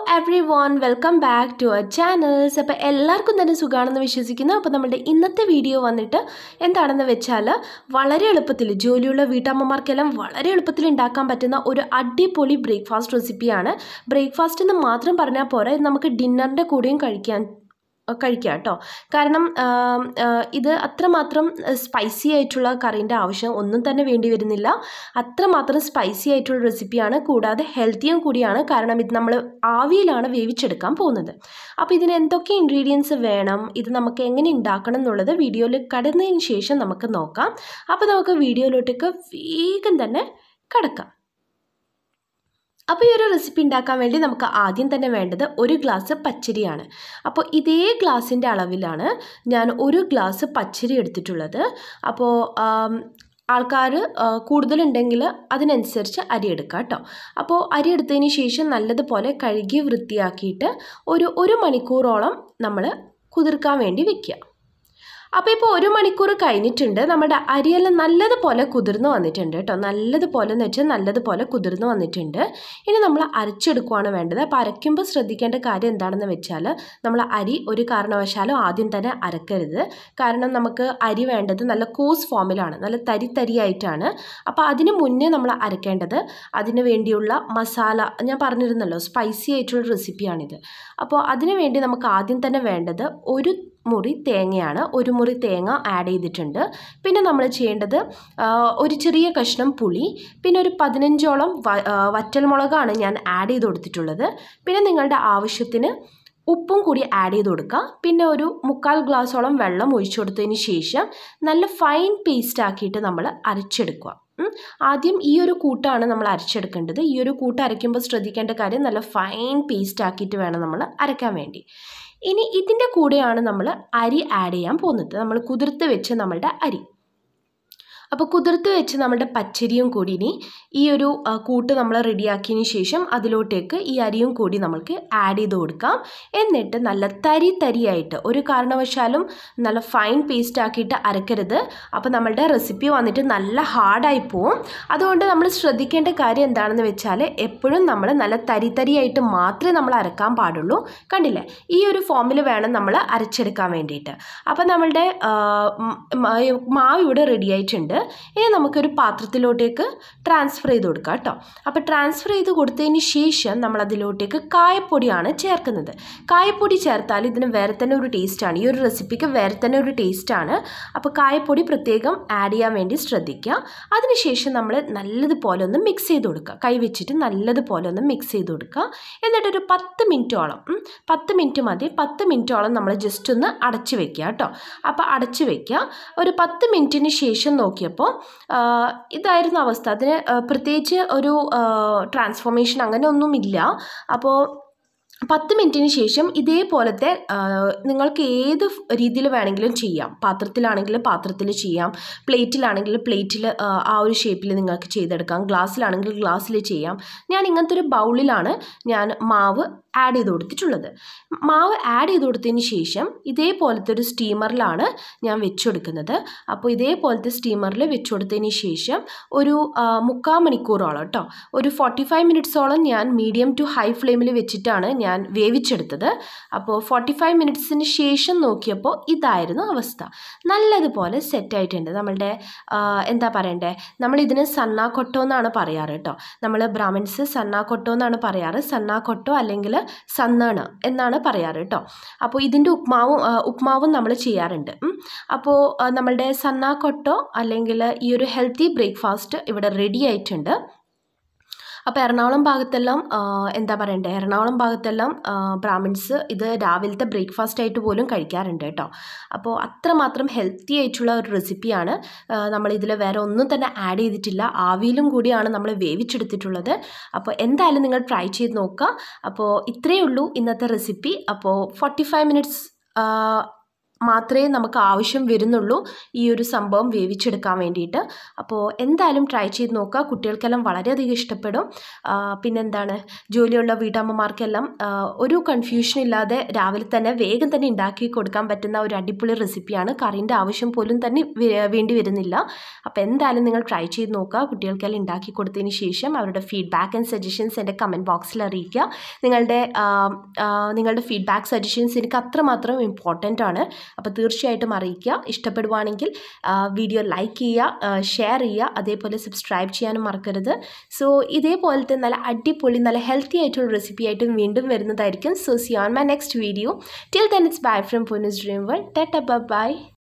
Every everyone welcome back to our channels അപ്പോൾ എല്ലാവർക്കും തന്നെ സുഖമാണെന്ന് വിശ്വസിക്കുന്നു അപ്പോൾ നമ്മുടെ ഇന്നത്തെ വീഡിയോ വന്നിട്ട് എന്താണെന്ന് വെച്ചാൽ വളരെ എളുപ്പത്തിൽ ജോലിയുള്ള വീട്ടമ്മമാർക്കെല്ലാം വളരെ എളുപ്പത്തിൽ ഉണ്ടാക്കാൻ പറ്റുന്ന ഒരു അടിപൊളി ബ്രേക്ക്ഫാസ്റ്റ് റെസിപ്പിയാണ് ബ്രേക്ക്ഫാസ്റ്റ് എന്ന് മാത്രം പറഞ്ഞാൽ പോരാ ഇത് നമുക്ക് ഡിന്നറിൻ്റെ കൂടെയും കഴിക്കാൻ കഴിക്കാം കേട്ടോ കാരണം ആം, ആ, ഇത് അത്രമാത്രം സ്പൈസി ആയിട്ടുള്ള കറീൻ്റെ ആവശ്യം ഒന്നും തന്നെ വേണ്ടി വരുന്നില്ല അത്രമാത്രം സ്പൈസി ആയിട്ടുള്ള റെസിപ്പിയാണ് കൂടാതെ ഹെൽത്തിയും കൂടിയാണ് കാരണം ഇത് നമ്മൾ ആവിയിലാണ് വേവിച്ചെടുക്കാൻ പോകുന്നത് അപ്പോൾ ഇതിന് എന്തൊക്കെ ഇൻഗ്രീഡിയൻസ് വേണം ഇത് നമുക്ക് എങ്ങനെ ഉണ്ടാക്കണം എന്നുള്ളത് വീഡിയോയിൽ കടന്നതിന് ശേഷം നമുക്ക് നോക്കാം അപ്പോൾ നമുക്ക് വീഡിയോയിലോട്ടേക്ക് വേഗം തന്നെ കടക്കാം അപ്പോൾ ഈ ഒരു റെസിപ്പി ഉണ്ടാക്കാൻ വേണ്ടി നമുക്ക് ആദ്യം തന്നെ വേണ്ടത് ഒരു ഗ്ലാസ് പച്ചരിയാണ് അപ്പോൾ ഇതേ ഗ്ലാസിൻ്റെ അളവിലാണ് ഞാൻ ഒരു ഗ്ലാസ് പച്ചരി എടുത്തിട്ടുള്ളത് അപ്പോൾ ആൾക്കാർ കൂടുതലുണ്ടെങ്കിൽ അതിനനുസരിച്ച് അരി എടുക്കുക കേട്ടോ അപ്പോൾ അരി എടുത്തതിന് ശേഷം നല്ലതുപോലെ കഴുകി വൃത്തിയാക്കിയിട്ട് ഒരു ഒരു മണിക്കൂറോളം നമ്മൾ കുതിർക്കാൻ വേണ്ടി വെക്കുക അപ്പോൾ ഇപ്പോൾ ഒരു മണിക്കൂർ കഴിഞ്ഞിട്ടുണ്ട് നമ്മുടെ അരിയെല്ലാം നല്ലതുപോലെ കുതിർന്ന് വന്നിട്ടുണ്ട് കേട്ടോ നല്ലതുപോലെ എന്ന് വെച്ചാൽ നല്ലതുപോലെ കുതിർന്ന് വന്നിട്ടുണ്ട് ഇനി നമ്മൾ അരച്ചെടുക്കുകയാണ് വേണ്ടത് അപ്പോൾ അരയ്ക്കുമ്പോൾ ശ്രദ്ധിക്കേണ്ട കാര്യം എന്താണെന്ന് വെച്ചാൽ നമ്മൾ അരി ഒരു കാരണവശാലും ആദ്യം തന്നെ അരക്കരുത് കാരണം നമുക്ക് അരി വേണ്ടത് നല്ല കോസ് ഫോമിലാണ് നല്ല തരി തരിയായിട്ടാണ് അപ്പോൾ അതിന് മുന്നേ നമ്മൾ അരക്കേണ്ടത് അതിന് വേണ്ടിയുള്ള മസാല ഞാൻ പറഞ്ഞിരുന്നല്ലോ സ്പൈസി ആയിട്ടുള്ള റെസിപ്പിയാണിത് അപ്പോൾ അതിന് വേണ്ടി നമുക്ക് ആദ്യം തന്നെ വേണ്ടത് ഒരു മുറി തേങ്ങയാണ് ഒരു മുറി തേങ്ങ ആഡ് ചെയ്തിട്ടുണ്ട് പിന്നെ നമ്മൾ ചെയ്യേണ്ടത് ആ, ഒരു ചെറിയ കഷ്ണം പുളി പിന്നെ ഒരു പതിനഞ്ചോളം വ ആ, വറ്റൽമുളകാണ് ഞാൻ ആഡ് ചെയ്ത് കൊടുത്തിട്ടുള്ളത് പിന്നെ നിങ്ങളുടെ ആവശ്യത്തിന് ഉപ്പും കൂടി ആഡ് ചെയ്ത് കൊടുക്കുക പിന്നെ ഒരു മുക്കാൽ ഗ്ലാസോളം വെള്ളം ഒഴിച്ചു കൊടുത്തതിന് ശേഷം നല്ല ഫൈൻ പേസ്റ്റ് ആക്കിയിട്ട് നമ്മൾ അരച്ചെടുക്കുക ഉം. ആദ്യം ഈ ഒരു കൂട്ടാണ് നമ്മൾ അരച്ചെടുക്കേണ്ടത് ഈ ഒരു കൂട്ട് അരയ്ക്കുമ്പോൾ ശ്രദ്ധിക്കേണ്ട കാര്യം നല്ല ഫൈൻ പേസ്റ്റ് ആക്കിയിട്ട് വേണം നമ്മൾ അരയ്ക്കാൻ വേണ്ടി ഇനി ഇതിൻ്റെ കൂടെയാണ് നമ്മൾ അരി ആഡ് ചെയ്യാൻ പോകുന്നത് നമ്മൾ കുതിർത്ത് വെച്ച് നമ്മളുടെ അരി അപ്പോൾ കുതിർത്ത് വെച്ച് നമ്മുടെ പച്ചരിയും കൂടി ഇനി ഈ ഒരു ആ, കൂട്ട് നമ്മൾ റെഡിയാക്കിയതിന് ശേഷം അതിലോട്ടേക്ക് ഈ അരിയും കൂടി നമ്മൾക്ക് ആഡ് ചെയ്ത് കൊടുക്കാം എന്നിട്ട് നല്ല തരി തരിയായിട്ട് ഒരു കാരണവശാലും നല്ല ഫൈൻ പേസ്റ്റ് ആക്കിയിട്ട് അരക്കരുത് അപ്പോൾ നമ്മളുടെ റെസിപ്പി വന്നിട്ട് നല്ല ഹാർഡായി പോവും അതുകൊണ്ട് നമ്മൾ ശ്രദ്ധിക്കേണ്ട കാര്യം എന്താണെന്ന് വെച്ചാൽ എപ്പോഴും നമ്മൾ നല്ല തരി തരിയായിട്ട് മാത്രമേ നമ്മൾ അരക്കാൻ പാടുള്ളൂ കണ്ടില്ലേ ഈ ഒരു ഫോമിൽ വേണം നമ്മൾ അരച്ചെടുക്കാൻ വേണ്ടിയിട്ട് അപ്പോൾ നമ്മളുടെ ആ, ഉം, മ- മാവ് ഇവിടെ റെഡി ആയിട്ടുണ്ട് ഇനി നമുക്കൊരു പാത്രത്തിലോട്ടേക്ക് ട്രാൻസ്ഫർ ചെയ്ത് കൊടുക്കാം കേട്ടോ അപ്പോൾ ട്രാൻസ്ഫർ ചെയ്ത് കൊടുത്തതിന് ശേഷം നമ്മൾ അതിലോട്ടേക്ക് കായപ്പൊടിയാണ് ചേർക്കുന്നത് കായപ്പൊടി ചേർത്താൽ ഇതിന് വേറെ തന്നെ ഒരു ടേസ്റ്റാണ് ഈ ഒരു റെസിപ്പിക്ക് വേറെ തന്നെ ഒരു ടേസ്റ്റാണ് അപ്പോൾ കായപ്പൊടി പ്രത്യേകം ആഡ് ചെയ്യാൻ വേണ്ടി ശ്രദ്ധിക്കുക അതിനുശേഷം നമ്മൾ നല്ലതുപോലെ ഒന്ന് മിക്സ് ചെയ്ത് കൊടുക്കുക കൈ വെച്ചിട്ട് നല്ലതുപോലെ ഒന്ന് മിക്സ് ചെയ്ത് കൊടുക്കുക എന്നിട്ടൊരു പത്ത് മിനിറ്റോളം ഉം, പത്ത് മിനിറ്റ് മതി പത്ത് മിനിറ്റോളം നമ്മൾ ജസ്റ്റ് ഒന്ന് അടച്ച് വെക്കുക കേട്ടോ അപ്പോൾ അടച്ച് വെക്കുക ഒരു പത്ത് മിനിറ്റിന് ശേഷം നോക്കിയപ്പോൾ ആ, ഇതായിരുന്നു അവസ്ഥ അതിന് ആ, പ്രത്യേകിച്ച് ഒരു ട്രാൻസ്ഫോർമേഷൻ അങ്ങനെ ഒന്നുമില്ല അപ്പോൾ പത്ത് മിനിറ്റിന് ശേഷം ഇതേപോലത്തെ ആ, നിങ്ങൾക്ക് ഏത് രീതിയിൽ വേണമെങ്കിലും ചെയ്യാം പാത്രത്തിലാണെങ്കിൽ പാത്രത്തിൽ ചെയ്യാം പ്ലേറ്റിലാണെങ്കിൽ പ്ലേറ്റിൽ ആ ഒരു ഷേപ്പിൽ നിങ്ങൾക്ക് ചെയ്തെടുക്കാം ഗ്ലാസ്സിലാണെങ്കിൽ ഗ്ലാസ്സിൽ ചെയ്യാം ഞാൻ ഇങ്ങനത്തെ ഒരു ബൗളിലാണ് ഞാൻ മാവ് ആഡ് ചെയ്ത് കൊടുത്തിട്ടുള്ളത് മാവ് ആഡ് ചെയ്ത് കൊടുത്തതിന് ശേഷം ഇതേപോലത്തെ ഒരു സ്റ്റീമറിലാണ് ഞാൻ വെച്ച് കൊടുക്കുന്നത് അപ്പോൾ ഇതേപോലത്തെ സ്റ്റീമറിൽ വെച്ച് കൊടുത്തതിന് ശേഷം ഒരു ആ, മുക്കാൽ മണിക്കൂറോളം കേട്ടോ ഒരു ഫോർട്ടി ഫൈവ് മിനിറ്റ്സോളം ഞാൻ മീഡിയം ടു ഹൈ ഫ്ലെയിമിൽ വെച്ചിട്ടാണ് ഞാൻ വേവിച്ചെടുത്തത് അപ്പോൾ ഫോർട്ടി ഫൈവ് മിനിറ്റ്സിന് ശേഷം നോക്കിയപ്പോൾ ഇതായിരുന്നു അവസ്ഥ നല്ലതുപോലെ സെറ്റായിട്ടുണ്ട് നമ്മളുടെ ആ, എന്താ പറയണ്ടേ നമ്മളിതിന് സന്നാ കൊട്ടോ എന്നാണ് പറയാറ് കേട്ടോ നമ്മൾ ബ്രാഹ്മിൻസ് സന്നാ കൊട്ടോ എന്നാണ് പറയാറ് സന്നാ കൊട്ടോ അല്ലെങ്കിൽ സന്നാണ് എന്നാണ് പറയാറ് കേട്ടോ അപ്പോൾ ഇതിൻ്റെ ഉപ്മാവും ആ, ഉപ്മാവും നമ്മൾ ചെയ്യാറുണ്ട് ഉം. അപ്പോൾ ആ, നമ്മളുടെ സന്നാ കൊട്ടോ അല്ലെങ്കിൽ ഈ ഒരു ഹെൽത്തി ബ്രേക്ക്ഫാസ്റ്റ് ഇവിടെ റെഡി ആയിട്ടുണ്ട് അപ്പോൾ എറണാകുളം ഭാഗത്തെല്ലാം ആ, എന്താ പറയണ്ടേ എറണാകുളം ഭാഗത്തെല്ലാം ആ, ബ്രാഹ്മിൻസ് ഇത് രാവിലത്തെ ബ്രേക്ക്ഫാസ്റ്റ് ആയിട്ട് പോലും കഴിക്കാറുണ്ട് കേട്ടോ അപ്പോൾ അത്രമാത്രം ഹെൽത്തി ആയിട്ടുള്ള ഒരു റെസിപ്പിയാണ് നമ്മളിതിൽ വേറെ ഒന്നും തന്നെ ആഡ് ചെയ്തിട്ടില്ല ആവിയിലും കൂടിയാണ് നമ്മൾ വേവിച്ചെടുത്തിട്ടുള്ളത് അപ്പോൾ എന്തായാലും നിങ്ങൾ ട്രൈ ചെയ്ത് നോക്കുക അപ്പോൾ ഇത്രയേ ഉള്ളൂ ഇന്നത്തെ റെസിപ്പി അപ്പോൾ ഫോർട്ടി ഫൈവ് മിനിറ്റ്സ് മാത്രമേ നമുക്ക് ആവശ്യം വരുന്നുള്ളൂ ഈ ഒരു സംഭവം വേവിച്ചെടുക്കാൻ വേണ്ടിയിട്ട് അപ്പോൾ എന്തായാലും ട്രൈ ചെയ്ത് നോക്കുക കുട്ടികൾക്കെല്ലാം വളരെയധികം ഇഷ്ടപ്പെടും ആ, പിന്നെന്താണ് ജോലിയുള്ള വീട്ടമ്മമാർക്കെല്ലാം ആ, ഒരു കൺഫ്യൂഷൻ ഇല്ലാതെ രാവിലെ തന്നെ വേഗം തന്നെ ഉണ്ടാക്കി കൊടുക്കാൻ പറ്റുന്ന ഒരു അടിപൊളി റെസിപ്പിയാണ് കറീൻ്റെ ആവശ്യം പോലും തന്നെ വേ- വേണ്ടി വരുന്നില്ല അപ്പോൾ എന്തായാലും നിങ്ങൾ ട്രൈ ചെയ്ത് നോക്കുക കുട്ടികൾക്കെല്ലാം ഉണ്ടാക്കി കൊടുത്തതിന് ശേഷം അവരുടെ ഫീഡ്ബാക്ക് ആൻഡ് സജഷൻസ് എൻ്റെ കമൻറ്റ് ബോക്സിൽ അറിയിക്കുക നിങ്ങളുടെ ആ, ആ, നിങ്ങളുടെ ഫീഡ്ബാക്ക് സജഷൻസ് എനിക്ക് അത്രമാത്രം ഇമ്പോർട്ടൻ്റ് ആണ് അപ്പോൾ തീർച്ചയായിട്ടും അറിയിക്കുക ഇഷ്ടപ്പെടുവാണെങ്കിൽ വീഡിയോ ലൈക്ക് ചെയ്യുക ഷെയർ ചെയ്യുക അതേപോലെ സബ്സ്ക്രൈബ് ചെയ്യാനും മറക്കരുത് സോ ഇതേപോലത്തെ നല്ല അടിപൊളി നല്ല ഹെൽത്തി ആയിട്ടുള്ള റെസിപ്പി ആയിട്ടും വീണ്ടും വരുന്നതായിരിക്കും so see on my next video till then it's bye from പുനസ് ഡ്രീം വേൾഡ് ടെറ്റ ബൈ